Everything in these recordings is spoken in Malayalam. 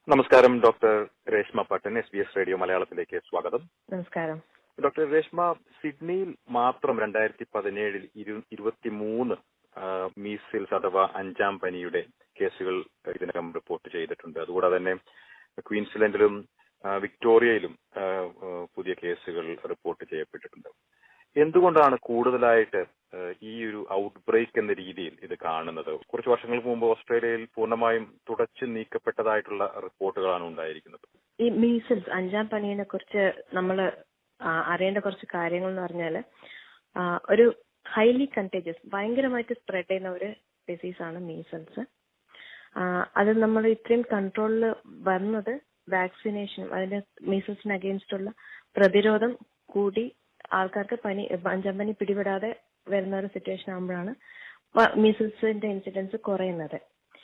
നമസ്കാരം doctor Reshma Pattan S B S radio മലയാളത്തിലേക്ക് സ്വാഗതം നമസ്കാരം ഡോക്ടർ രേഷ്മ സിഡ്നിയിൽ മാത്രം രണ്ടായിരത്തി പതിനേഴിൽ ഇരുപത്തിമൂന്ന് മീസിൽസ് അഥവാ അഞ്ചാം പനിയുടെ കേസുകൾ ഇതിനകം റിപ്പോർട്ട് ചെയ്തിട്ടുണ്ട് അതുകൂടാതെ തന്നെ ക്വീൻസ്ലൻഡിലും ആ, വിക്ടോറിയയിലും ആ, ആ, പുതിയ കേസുകൾ റിപ്പോർട്ട് ചെയ്യപ്പെട്ടിട്ടുണ്ട് എന്തുകൊണ്ടാണ് കൂടുതലായിട്ട് ആ, ഈ ഒരു ഔട്ട് ബ്രേക്ക് എന്ന രീതിയിൽ ഇത് കാണുന്നത് കുറച്ച് വർഷങ്ങൾക്ക് മുമ്പ് ഓസ്ട്രേലിയയിൽ പൂർണ്ണമായും തുടച്ചു നീക്കപ്പെട്ടതായിട്ടുള്ള റിപ്പോർട്ടുകളാണ് ഉണ്ടായിരിക്കുന്നത് ഈ മീസിൽസ് അഞ്ചാം പനിയെ കുറിച്ച് നമ്മൾ അറിയേണ്ട കുറച്ച് കാര്യങ്ങൾ എന്ന് പറഞ്ഞാല് ആ, ഒരു ഹൈലി കണ്ടേജിയസ് ഭയങ്കരമായിട്ട് സ്പ്രെഡ് ചെയ്യുന്ന ഒരു ഡിസീസ് ആണ് മീസിൽസ് അത് നമ്മൾ ഇത്രയും കൺട്രോളിൽ വന്നത് വാക്സിനേഷൻ അതിന്റെ മീസിൽസിന് അഗെയിൻസ്റ്റ് ഉള്ള പ്രതിരോധം കൂടി ആൾക്കാർക്ക് പനി അഞ്ചാം പനി പിടിപെടാതെ വരുന്ന ഒരു സിറ്റുവേഷൻ ആകുമ്പോഴാണ് മീസിൽസിന്റെ ഇൻസിഡൻസ് കുറയുന്നത്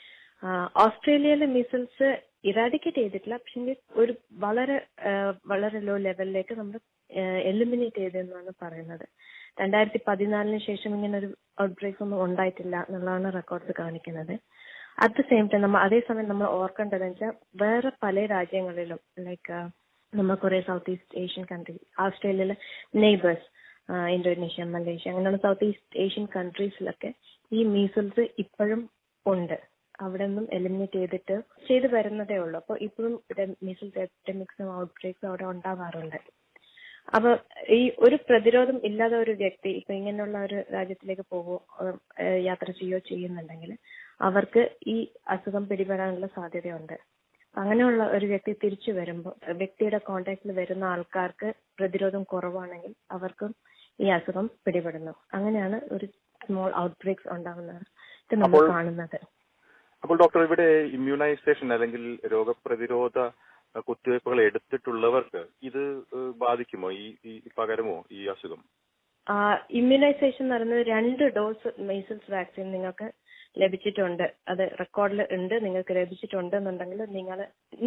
ആഹ് ഓസ്ട്രേലിയയിലെ മീസിൽസ് ഇറാഡിക്കേറ്റ് ചെയ്തിട്ടില്ല പക്ഷെ ഒരു വളരെ ആഹ് വളരെ ലോ ലെവലിലേക്ക് നമ്മൾ എലിമിനേറ്റ് ചെയ്തെന്നാണ് പറയുന്നത് രണ്ടായിരത്തി പതിനാലിന് ശേഷം ഇങ്ങനെ ഒരു ഔട്ട് ബ്രേക്ക് ഒന്നും ഉണ്ടായിട്ടില്ല എന്നുള്ളതാണ് റെക്കോർഡ്സ് കാണിക്കുന്നത് അറ്റ് ദ സെയിം ടൈം നമ്മൾ അതേസമയം നമ്മൾ ഓർക്കേണ്ടത് വെച്ചാൽ വേറെ പല രാജ്യങ്ങളിലും ലൈക്ക് നമ്മൾ കുറെ സൗത്ത് ഈസ്റ്റ് ഏഷ്യൻ കൺട്രി ഓസ്ട്രേലിയയിലെ നെയ്ബേഴ്സ് ഇന്തോനേഷ്യ മലേഷ്യ അങ്ങനെയുള്ള സൗത്ത് ഈസ്റ്റ് ഏഷ്യൻ കൺട്രീസിലൊക്കെ ഈ മീസിൽസ് ഇപ്പോഴും ഉണ്ട് അവിടെ നിന്നും എലിമിനേറ്റ് ചെയ്തിട്ട് ചെയ്തു വരുന്നതേ ഉള്ളൂ അപ്പോൾ ഇപ്പോഴും മീസിൽസ് എപ്പിഡമിക്സും ഔട്ട് ബ്രേക്സും അവിടെ ഉണ്ടാവാറുണ്ട് അപ്പൊ ഈ ഒരു പ്രതിരോധം ഇല്ലാതെ ഒരു വ്യക്തി ഇപ്പൊ ഇങ്ങനെയുള്ള ഒരു രാജ്യത്തിലേക്ക് പോവോ ഏഹ് യാത്ര ചെയ്യോ ചെയ്യുന്നുണ്ടെങ്കിൽ അവർക്ക് ഈ അസുഖം പിടിപെടാനുള്ള സാധ്യതയുണ്ട് അങ്ങനെയുള്ള ഒരു വ്യക്തി തിരിച്ചു വരുമ്പോൾ വ്യക്തിയുടെ കോണ്ടാക്റ്റിൽ വരുന്ന ആൾക്കാർക്ക് പ്രതിരോധം കുറവാണെങ്കിൽ അവർക്കും ഈ അസുഖം പിടിപെടുന്നു അങ്ങനെയാണ് ഒരു സ്മോൾ ഔട്ട് ബ്രേക്സ് ഉണ്ടാകുന്നത് ഇത് നമ്മൾ അപ്പോൾ- കാണുന്നത് അപ്പോൾ ഡോക്ടർ ഇവിടെ ഇമ്മ്യൂണൈസേഷൻ അല്ലെങ്കിൽ രോഗപ്രതിരോധ അഹ്, കുത്തിവയ്പ്പുകൾ എടുത്തിട്ടുള്ളവർക്ക് ഇത് ഏഹ്, ബാധിക്കുമോ ഈ ഈ പകരമോ ഈ അസുഖം ഇമ്മ്യൂണൈസേഷൻ എന്ന് പറയുന്നത് രണ്ട് ഡോസ് മീസിൽസ് വാക്സിൻ നിങ്ങൾക്ക് ലഭിച്ചിട്ടുണ്ട് അത് റെക്കോർഡിൽ ഉണ്ട് നിങ്ങൾക്ക് ലഭിച്ചിട്ടുണ്ട് എന്നുണ്ടെങ്കിൽ നിങ്ങൾ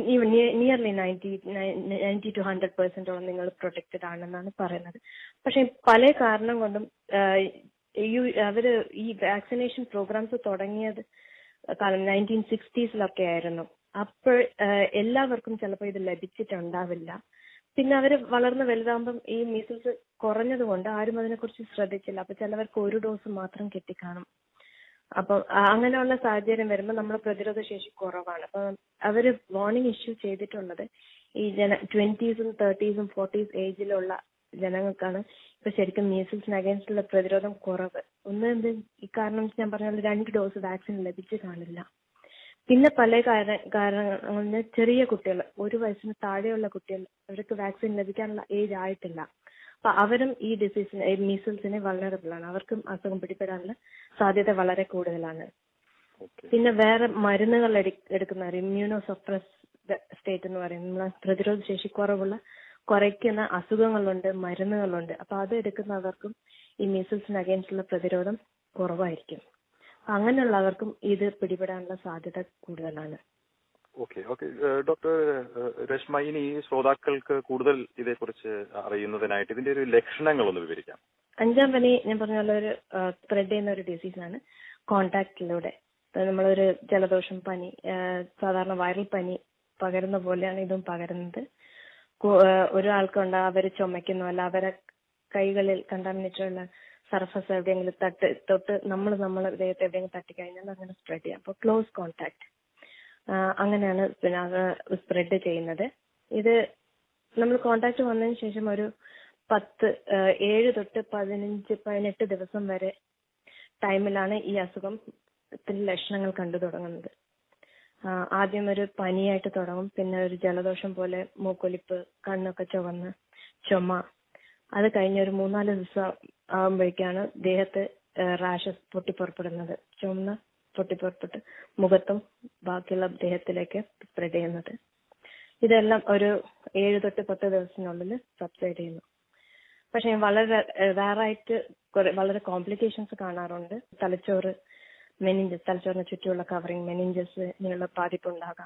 nearly ninety ninety to hundred പെർസെന്റോളം നിങ്ങൾ പ്രൊട്ടക്റ്റഡ് ആണെന്നാണ് പറയുന്നത് പക്ഷെ പല കാരണം കൊണ്ടും ആഹ്, ഈ- അവര് ഈ വാക്സിനേഷൻ പ്രോഗ്രാംസ് തുടങ്ങിയത് കാലം നയൻറ്റീൻ സിക്സ്റ്റീസിലൊക്കെ ആയിരുന്നു അപ്പോൾ ആഹ്, എല്ലാവർക്കും ചിലപ്പോൾ ഇത് ലഭിച്ചിട്ടുണ്ടാവില്ല പിന്നെ അവര് വളർന്ന് വലുതാകുമ്പം ഈ മീസിൽസ് കുറഞ്ഞത് കൊണ്ട് ആരും അതിനെക്കുറിച്ച് ശ്രദ്ധിച്ചില്ല അപ്പൊ ചിലവർക്ക് ഒരു ഡോസ് മാത്രം കിട്ടിക്കാണും അപ്പം ആ- അങ്ങനെയുള്ള സാഹചര്യം വരുമ്പോൾ നമ്മുടെ പ്രതിരോധ ശേഷി കുറവാണ് അപ്പൊ അവര് വാർണിംഗ് ഇഷ്യൂ ചെയ്തിട്ടുള്ളത് ഈ ജന ട്വന്റീസും തേർട്ടീസും ഫോർട്ടീസ് ഏജിലുള്ള ജനങ്ങൾക്കാണ് ഇപ്പൊ ശരിക്കും മീസിൽസിന് അഗേൻസ്റ്റുള്ള പ്രതിരോധം കുറവ് ഒന്ന് എന്ത് ഈ കാരണം വെച്ച് ഞാൻ പറഞ്ഞ പോലെ രണ്ട് ഡോസ് വാക്സിൻ ലഭിച്ചു കാണില്ല പിന്നെ പല കാര- കാരണങ്ങളിൽ ചെറിയ കുട്ടികൾ ഒരു വയസ്സിന് താഴെയുള്ള കുട്ടികൾ അവർക്ക് വാക്സിൻ ലഭിക്കാനുള്ള ഏജ് ആയിട്ടില്ല അപ്പൊ അവരും ഈ ഡിസീസിന് മീസിൽസിന് വൾണറബിൾ ആണ് അവർക്കും അസുഖം പിടിപെടാനുള്ള സാധ്യത വളരെ കൂടുതലാണ് ഓക്കെ പിന്നെ വേറെ മരുന്നുകൾ എടു- എടുക്കുന്നവർ ഇമ്മ്യൂണോ സപ്രസ് സ്റ്റേറ്റ് എന്ന് പറയും നമ്മളെ പ്രതിരോധ ശേഷി കുറവുള്ള കുറയ്ക്കുന്ന അസുഖങ്ങളുണ്ട് മരുന്നുകളുണ്ട് അപ്പൊ അത് എടുക്കുന്നവർക്കും ഈ മീസിൽസിന് അഗേൻസ്റ്റുള്ള പ്രതിരോധം കുറവായിരിക്കും അപ്പൊ അങ്ങനെയുള്ളവർക്കും ഇത് പിടിപെടാനുള്ള സാധ്യത കൂടുതലാണ് ഓക്കെ ഓക്കെ ഏഹ്, ഡോക്ടർ ഏഹ്, രശ്മ ഇനി ശ്രോതാക്കൾക്ക് കൂടുതൽ ഇതേക്കുറിച്ച് അറിയുന്നതിനായിട്ട് ഇതിന്റെ ഒരു ലക്ഷണങ്ങൾ ഒന്ന് വിവരിക്കാം അഞ്ചാം പനി ഞാൻ പറഞ്ഞ പോലെ ഒരു സ്പ്രെഡ് ചെയ്യുന്ന ഒരു ഡിസീസാണ് കോണ്ടാക്റ്റിലൂടെ നമ്മളൊരു ജലദോഷം പനി ആ, സാധാരണ വൈറൽ പനി പകരുന്ന പോലെയാണ് ഇതും പകരുന്നത് കു- ആ, ഒരാൾക്കുണ്ട് അവർ ചുമക്കുന്നു അല്ല അവരെ കൈകളിൽ കണ്ടാമിനേറ്റഡ് ഉള്ള സർഫസ് എവിടെയെങ്കിലും തട്ട് തൊട്ട് നമ്മൾ നമ്മൾ ദേഹത്ത് എവിടെയെങ്കിലും തട്ടിക്കഴിഞ്ഞാൽ അങ്ങനെ സ്പ്രെഡ് ചെയ്യാം അപ്പോൾ ക്ലോസ് കോണ്ടാക്ട് അങ്ങനെയാണ് പിന്നെ അത് സ്പ്രെഡ് ചെയ്യുന്നത് ഇത് നമ്മൾ കോണ്ടാക്ട് വന്നതിന് ശേഷം ഒരു പത്ത് ആ, ഏഴ് തൊട്ട് പതിനഞ്ച് പതിനെട്ട് ദിവസം വരെ ടൈമിലാണ് ഈ അസുഖത്തിന്റെ ലക്ഷണങ്ങൾ കണ്ടു തുടങ്ങുന്നത് ആ, ആദ്യം ഒരു പനിയായിട്ട് തുടങ്ങും പിന്നെ ഒരു ജലദോഷം പോലെ മൂക്കൊലിപ്പ് കണ്ണൊക്കെ ചുവന്ന് ചുമ അത് കഴിഞ്ഞ ഒരു മൂന്നാല് ദിവസം ആകുമ്പോഴേക്കാണ് ദേഹത്ത് റാഷസ് പൊട്ടിപ്പുറപ്പെടുന്നത് ചുമന്ന് പൊട്ടിപ്പുറപ്പെട്ട് മുഖത്തും ബാക്കിയുള്ള ദേഹത്തിലേക്ക് സ്പ്രെഡ് ചെയ്യുന്നത് ഇതെല്ലാം ഒരു ഏഴ് തൊട്ട് പത്ത് ദിവസത്തിനുള്ളിൽ സബ്സൈഡ് ചെയ്യുന്നു പക്ഷെ വളരെ റയറായിട്ട് വളരെ കോംപ്ലിക്കേഷൻസ് കാണാറുണ്ട് തലച്ചോറ് മെനിഞ്ചസ് തലച്ചോറിന് ചുറ്റുമുള്ള കവറിങ് മെനിഞ്ചസ് ഇങ്ങനെയുള്ള ബാധിപ്പ് ഉണ്ടാകാം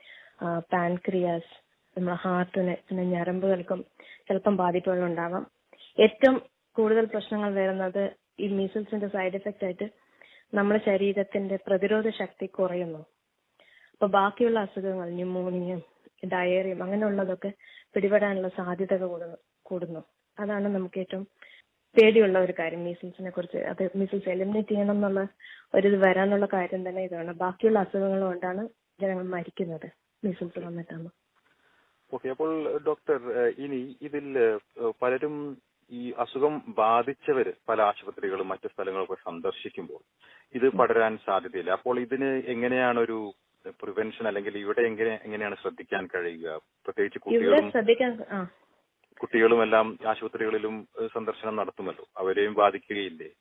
പാൻക്രിയാസ് നമ്മുടെ ഹാർട്ടിന് പിന്നെ ഞരമ്പുകൾക്കും ചിലപ്പം ബാധിപ്പുകൾ ഉണ്ടാകാം ഏറ്റവും കൂടുതൽ പ്രശ്നങ്ങൾ വരുന്നത് ഈ മീസിൽസിന്റെ സൈഡ് എഫക്റ്റ് ആയിട്ട് നമ്മുടെ ശരീരത്തിന്റെ പ്രതിരോധ ശക്തി കുറയുന്നു അപ്പൊ ബാക്കിയുള്ള അസുഖങ്ങൾ ന്യൂമോണിയം ഡയേറിയം അങ്ങനെയുള്ളതൊക്കെ പിടിപെടാനുള്ള സാധ്യതകൾ കൂടുന്നു കൂടുന്നു അതാണ് നമുക്ക് ഏറ്റവും പേടിയുള്ള ഒരു കാര്യം മീസിൽസിനെ കുറിച്ച് അത് മീസിൽസ് എലിമിനേറ്റ് ചെയ്യണം എന്നുള്ള ഒരു ഇത് വരാനുള്ള കാര്യം തന്നെ ഇതാണ് ബാക്കിയുള്ള അസുഖങ്ങൾ കൊണ്ടാണ് ജനങ്ങൾ മരിക്കുന്നത് മീസിൽസ് വന്നിട്ടാണ് ഓക്കെ അപ്പോൾ ഡോക്ടർ ഏഹ്, ഇനി ഇതിൽ ഏഹ്, പലരും ഈ അസുഖം ബാധിച്ചവര് പല ആശുപത്രികളും മറ്റു സ്ഥലങ്ങളൊക്കെ സന്ദർശിക്കുമ്പോൾ ഇത് പടരാൻ സാധ്യതയില്ല അപ്പോൾ ഇതിന് എങ്ങനെയാണ് ഒരു പ്രിവെൻഷൻ അല്ലെങ്കിൽ ഇവിടെ എങ്ങനെ എങ്ങനെയാണ് ശ്രദ്ധിക്കാൻ കഴിയുക പ്രത്യേകിച്ച് ഇവിടെ കുട്ടികളും ശ്രദ്ധിക്കാൻ ആ കുട്ടികളും എല്ലാം ആശുപത്രികളിലും ഏഹ്, സന്ദർശനം നടത്തുമല്ലോ അവരെയും ബാധിക്കുകയില്ലേ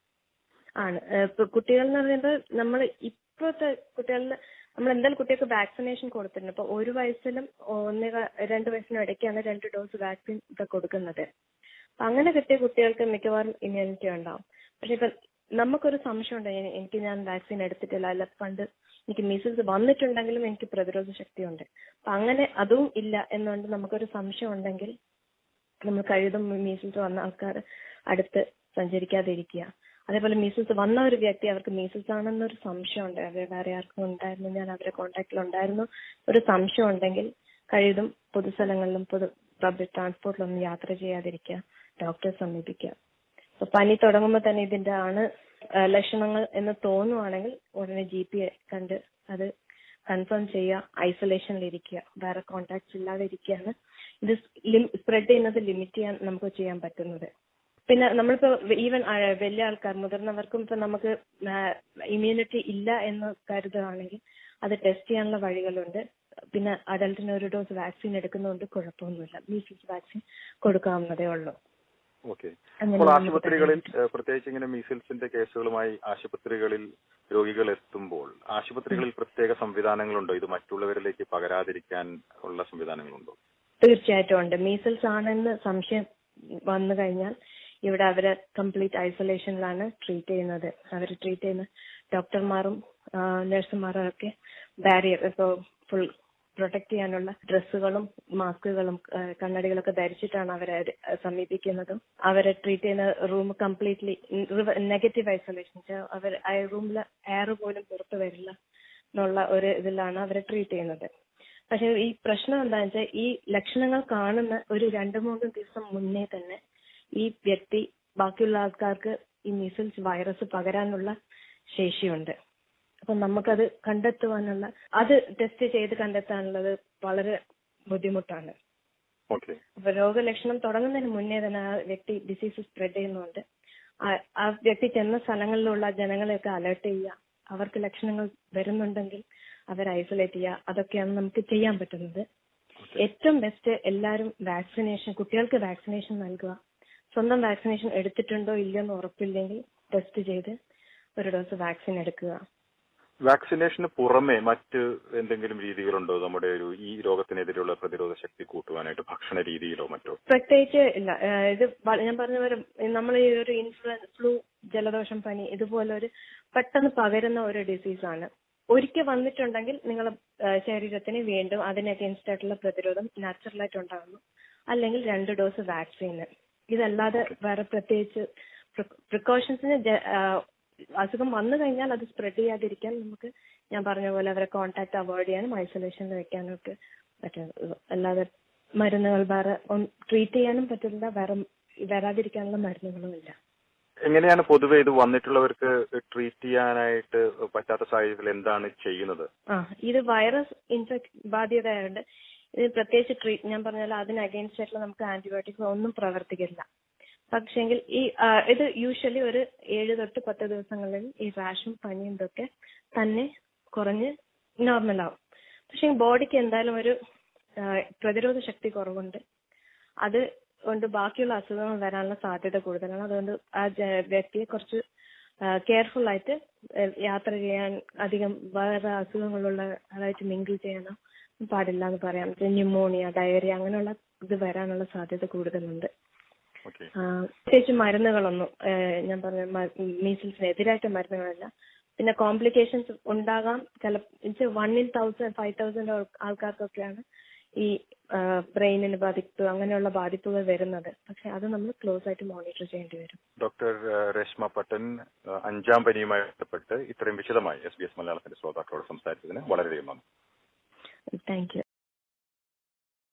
ആണ് ഏഹ് ഇപ്പൊ കുട്ടികൾ എന്ന് പറയുമ്പോൾ നമ്മൾ ഇപ്പോഴത്തെ കുട്ടികളിൽ നമ്മൾ എന്തായാലും കുട്ടികൾക്ക് വാക്സിനേഷൻ കൊടുത്തിട്ടുണ്ട് ഇപ്പൊ ഒരു വയസ്സിലും ഒന്നര രണ്ട് വയസ്സിനും ഇടയ്ക്കാണ് രണ്ട് ഡോസ് വാക്സിൻ ഒക്കെ കൊടുക്കുന്നത് അപ്പൊ അങ്ങനെ കിട്ടിയ കുട്ടികൾക്ക് മിക്കവാറും ഇമ്മ്യൂണിറ്റി ഉണ്ടാവും പക്ഷെ ഇപ്പൊ നമുക്കൊരു സംശയം ഉണ്ട് എനി- എനിക്ക് ഞാൻ വാക്സിൻ എടുത്തിട്ടില്ല അല്ല പണ്ട് എനിക്ക് മീസിൽസ് വന്നിട്ടുണ്ടെങ്കിലും എനിക്ക് പ്രതിരോധ ശക്തിയുണ്ട് അപ്പൊ അങ്ങനെ അതും ഇല്ല എന്നുകൊണ്ട് നമുക്കൊരു സംശയം ഉണ്ടെങ്കിൽ നമ്മൾ കഴിയുമ്പം മീസിൽസ് വന്ന ആൾക്കാർ അടുത്ത് സഞ്ചരിക്കാതിരിക്കുക അതേപോലെ മീസിൽസ് വന്ന ഒരു വ്യക്തി അവർക്ക് മീസിൽസ് ആണെന്നൊരു സംശയം ഉണ്ട് അവർ വേറെ ആർക്കും ഉണ്ടായിരുന്നു ഞാൻ അവരെ കോണ്ടാക്റ്റിൽ ഉണ്ടായിരുന്നു ഒരു സംശയം ഉണ്ടെങ്കിൽ കഴിയുതും പൊതുസ്ഥലങ്ങളിലും പൊതു പബ്ലിക് ട്രാൻസ്പോർട്ടിലൊന്നും യാത്ര ചെയ്യാതിരിക്കുക ഡോക്ടറെ സമീപിക്കുക അപ്പൊ പനി തുടങ്ങുമ്പോൾ തന്നെ ഇതിന്റെ ആണ് ആ, ലക്ഷണങ്ങൾ എന്ന് തോന്നുവാണെങ്കിൽ ഉടനെ ജി പി കണ്ട് അത് കൺഫേം ചെയ്യുക ഐസൊലേഷനിൽ ഇരിക്കുക വേറെ കോണ്ടാക്ട്സ് ഇല്ലാതെ ഇരിക്കുകയാണ് ഇത് സ്പ്രെഡ് ചെയ്യുന്നത് ലിമിറ്റ് ചെയ്യാൻ നമുക്ക് ചെയ്യാൻ പറ്റുന്നത് പിന്നെ നമ്മളിപ്പോ ഈവൻ വലിയ ആൾക്കാർ മുതിർന്നവർക്കും ഇപ്പൊ നമുക്ക് ഇമ്മ്യൂണിറ്റി ഇല്ല എന്ന് കരുതുകയാണെങ്കിൽ അത് ടെസ്റ്റ് ചെയ്യാനുള്ള വഴികളുണ്ട് പിന്നെ അഡൽട്ടിന് ഒരു ഡോസ് വാക്സിൻ എടുക്കുന്നതുകൊണ്ട് കുഴപ്പമൊന്നുമില്ല മീസിൽസ് വാക്സിൻ കൊടുക്കാവുന്നതേ ഉള്ളൂ ഓക്കെ അങ്ങനെ അപ്പോൾ നമുക്ക് ആശുപത്രികളിൽ ഏഹ്, പ്രത്യേകിച്ച് ഇങ്ങനെ മീസിൽസിന്റെ കേസുകളുമായി ആശുപത്രികളിൽ രോഗികൾ എത്തുമ്പോൾ ആശുപത്രികളിൽ പ്രത്യേക സംവിധാനങ്ങളുണ്ടോ ഇത് മറ്റുള്ളവരിലേക്ക് പകരാതിരിക്കാൻ ഉള്ള സംവിധാനങ്ങളുണ്ടോ തീർച്ചയായിട്ടും ഉണ്ട് മീസിൽസ് ആണെന്ന് സംശയം വന്നു കഴിഞ്ഞാൽ ഇവിടെ അവരെ കംപ്ലീറ്റ് ഐസൊലേഷനിലാണ് ട്രീറ്റ് ചെയ്യുന്നത് അവർ ട്രീറ്റ് ചെയ്യുന്ന ഡോക്ടർമാരും നഴ്സുമാരും ഒക്കെ ബാരിയർ ഇപ്പോ ഫുൾ പ്രൊട്ടക്ട് ചെയ്യാനുള്ള ഡ്രസ്സുകളും മാസ്കുകളും കണ്ണടികളൊക്കെ ധരിച്ചിട്ടാണ് അവരെ സമീപിക്കുന്നതും അവരെ ട്രീറ്റ് ചെയ്യുന്ന റൂം കംപ്ലീറ്റ്ലി നെഗറ്റീവ് ഐസൊലേഷൻ അവർ ആ റൂമിൽ എയർ പോലും പുറത്തു വരില്ല എന്നുള്ള ഒരു ഇതിലാണ് അവരെ ട്രീറ്റ് ചെയ്യുന്നത് പക്ഷെ ഈ പ്രശ്നം എന്താണെന്ന് വെച്ചാൽ ഈ ലക്ഷണങ്ങൾ കാണുന്ന ഒരു രണ്ട് മൂന്ന് ദിവസം മുന്നേ തന്നെ ഈ വ്യക്തി ബാക്കിയുള്ള ആൾക്കാർക്ക് ഈ മീസിൽസ് വൈറസ് പകരാനുള്ള ശേഷിയുണ്ട് അപ്പൊ നമുക്കത് കണ്ടെത്തുവാനുള്ള അത് ടെസ്റ്റ് ചെയ്ത് കണ്ടെത്താനുള്ളത് വളരെ ബുദ്ധിമുട്ടാണ് ഓക്കെ അപ്പൊ രോഗലക്ഷണം തുടങ്ങുന്നതിന് മുന്നേ തന്നെ ആ വ്യക്തി ഡിസീസ് സ്പ്രെഡ് ചെയ്യുന്നുണ്ട് ആ- ആ വ്യക്തി ചെന്ന സ്ഥലങ്ങളിലുള്ള ജനങ്ങളെയൊക്കെ അലേർട്ട് ചെയ്യുക അവർക്ക് ലക്ഷണങ്ങൾ വരുന്നുണ്ടെങ്കിൽ അവരെ ഐസൊലേറ്റ് ചെയ്യുക അതൊക്കെയാണ് നമുക്ക് ചെയ്യാൻ പറ്റുന്നത് ഏറ്റവും ബെസ്റ്റ് എല്ലാവരും വാക്സിനേഷൻ കുട്ടികൾക്ക് വാക്സിനേഷൻ നൽകുക സ്വന്തം വാക്സിനേഷൻ എടുത്തിട്ടുണ്ടോ ഇല്ലയോ എന്ന് ഉറപ്പില്ലെങ്കിൽ ടെസ്റ്റ് ചെയ്ത് ഒരു ഡോസ് വാക്സിൻ എടുക്കുക വാക്സിനേഷന് പുറമെ മറ്റ് എന്തെങ്കിലും രീതികളുണ്ടോ നമ്മുടെ ഒരു ഈ രോഗത്തിനെതിരെയുള്ള പ്രതിരോധ ശക്തി കൂട്ടുവാനായിട്ട് ഭക്ഷണ രീതിയിലോ മറ്റോ പ്രത്യേകിച്ച് ഇല്ല ഏഹ് ഇത് വ- ഞാൻ പറഞ്ഞ പോലെ നമ്മൾ ഈ ഒരു ഇൻഫ്ലുവൻസ് ഫ്ലൂ ജലദോഷം പനി ഇതുപോലെ ഒരു പെട്ടെന്ന് പകരുന്ന ഒരു ഡിസീസാണ് ഒരിക്കൽ വന്നിട്ടുണ്ടെങ്കിൽ നിങ്ങളുടെ ശരീരത്തിന് വീണ്ടും അതിന് അഗേൻസ്റ്റ് ആയിട്ടുള്ള പ്രതിരോധം നാച്ചുറൽ ആയിട്ട് ഉണ്ടാകുന്നു അല്ലെങ്കിൽ രണ്ട് ഡോസ് വാക്സിന് ഇതല്ലാതെ വേറെ പ്രത്യേകിച്ച് പ്രിക്കോഷൻസിന് അസുഖം വന്നു കഴിഞ്ഞാൽ അത് സ്പ്രെഡ് ചെയ്യാതിരിക്കാൻ നമുക്ക് ഞാൻ പറഞ്ഞ പോലെ അവരെ കോൺടാക്ട് അവോയ്ഡ് ചെയ്യാനും ഐസൊലേഷനിൽ വെക്കാനും ഒക്കെ പറ്റും അല്ലാതെ മരുന്നുകൾ വേറെ ട്രീറ്റ് ചെയ്യാനും പറ്റില്ല വേറെ വരാതിരിക്കാനുള്ള മരുന്നുകളും ഇല്ല എങ്ങനെയാണ് പൊതുവെ ഇത് വന്നിട്ടുള്ളവർക്ക് ട്രീറ്റ് ചെയ്യാനായിട്ട് പറ്റാത്ത സാഹചര്യത്തിൽ എന്താണ് ചെയ്യുന്നത് ആ ഇത് വൈറസ് ഇൻഫെക്ട് ബാധ്യതയായതുകൊണ്ട് ഇത് പ്രത്യേകിച്ച് ട്രീറ്റ് ഞാൻ പറഞ്ഞാൽ അതിന് അഗേൻസ്റ്റ് ആയിട്ടുള്ള നമുക്ക് ആന്റിബയോട്ടിക്സ് ഒന്നും പ്രവർത്തിക്കില്ല പക്ഷെങ്കിൽ ഈ ആ, ഇത് യൂഷ്വലി ഒരു ഏഴ് തൊട്ട് പത്ത് ദിവസങ്ങളിൽ ഈ റാഷും പനിയും ഇതൊക്കെ തന്നെ കുറഞ്ഞ് നോർമൽ ആവും പക്ഷെ ബോഡിക്ക് എന്തായാലും ഒരു ആ, പ്രതിരോധ ശക്തി കുറവുണ്ട് അത് കൊണ്ട് ബാക്കിയുള്ള അസുഖങ്ങൾ വരാനുള്ള സാധ്യത കൂടുതലാണ് അതുകൊണ്ട് ആ ജ- വ്യക്തിയെ കുറച്ച് കെയർഫുൾ ആയിട്ട് ഏഹ് യാത്ര ചെയ്യാൻ അധികം വേറെ അസുഖങ്ങളുള്ള അതായിട്ട് മിങ്കിൾ ചെയ്യാനോ പാടില്ല എന്ന് പറയാം ന്യൂമോണിയ ഡയറിയ അങ്ങനെയുള്ള ഇത് വരാനുള്ള സാധ്യത കൂടുതലുണ്ട് ഓക്കെ ആ, പ്രത്യേകിച്ച് മരുന്നുകളൊന്നും ഏഹ് ഞാൻ പറഞ്ഞ മീസിൽസിന് എതിരായിട്ട് മരുന്നുകളല്ല പിന്നെ കോംപ്ലിക്കേഷൻസ് ഉണ്ടാകാം ചില one in thousand five thousand ആൾക്കാർക്കൊക്കെയാണ് ഈ ബ്രെയിനിന് ബാധിപ്പ് അങ്ങനെയുള്ള ബാധിപ്പുകൾ വരുന്നത് പക്ഷെ അത് നമ്മൾ ക്ലോസ് ആയിട്ട് മോണിറ്റർ ചെയ്യേണ്ടി വരും ഡോക്ടർ ഏഹ്, രേഷ്മ പട്ടൻ ഏഹ്, അഞ്ചാം പനിയുമായി ബന്ധപ്പെട്ട് ഇത്രയും വിശദമായി എസ് ബി എസ് മലയാളത്തിന്റെ ശ്രോതാക്കളോട് സംസാരിച്ചതിന് വളരെയധികം നന്ദി താങ്ക് യു